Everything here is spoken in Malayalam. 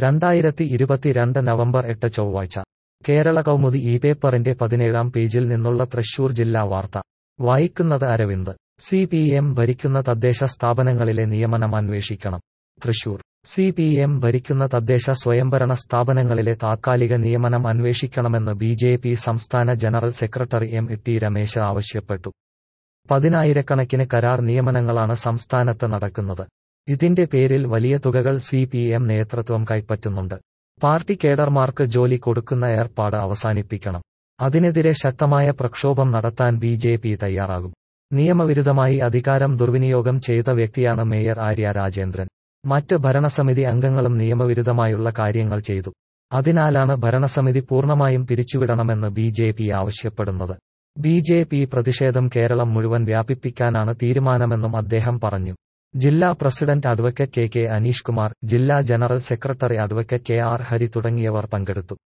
രണ്ടായിരത്തി ഇരുപത്തിരണ്ട് നവംബർ എട്ട് ചൊവ്വാഴ്ച കേരള കൗമുദി ഈ പേപ്പറിന്റെ പതിനേഴാം പേജിൽ നിന്നുള്ള തൃശൂർ ജില്ലാ വാർത്ത വായിക്കുന്നത് അരവിന്ദ് സി പി എം ഭരിക്കുന്ന തദ്ദേശ സ്ഥാപനങ്ങളിലെ നിയമനം അന്വേഷിക്കണം തൃശൂർ സി പി എം ഭരിക്കുന്ന തദ്ദേശ സ്വയംഭരണ സ്ഥാപനങ്ങളിലെ താത്കാലിക നിയമനം അന്വേഷിക്കണമെന്ന് ബി ജെ പി സംസ്ഥാന general secretary M T Ramesh ആവശ്യപ്പെട്ടു പതിനായിരക്കണക്കിന് കരാർ നിയമനങ്ങളാണ് സംസ്ഥാനത്ത് നടക്കുന്നത് ഇതിന്റെ പേരിൽ വലിയ തുകകൾ സി പി എം നേതൃത്വം കൈപ്പറ്റുന്നുണ്ട് പാർട്ടി കേഡർമാർക്ക് ജോലി കൊടുക്കുന്ന ഏർപ്പാട് അവസാനിപ്പിക്കണം അതിനെതിരെ ശക്തമായ പ്രക്ഷോഭം നടത്താൻ ബി ജെ പി തയ്യാറാകും നിയമവിരുദ്ധമായി അധികാരം ദുർവിനിയോഗം ചെയ്ത വ്യക്തിയാണ് മേയർ ആര്യ രാജേന്ദ്രൻ മറ്റ് ഭരണസമിതി അംഗങ്ങളും നിയമവിരുദ്ധമായുള്ള കാര്യങ്ങൾ ചെയ്തു അതിനാലാണ് ഭരണസമിതി പൂർണ്ണമായും പിരിച്ചുവിടണമെന്ന് ബി ജെ പി ആവശ്യപ്പെടുന്നത് ബി ജെ പി പ്രതിഷേധം കേരളം മുഴുവൻ വ്യാപിപ്പിക്കാനാണ് തീരുമാനമെന്നും അദ്ദേഹം പറഞ്ഞു ജില്ലാ president advocate K K Aneesh Kumar ജില്ലാ general secretary advocate K R Hari തുടങ്ങിയവർ പങ്കെടുത്തു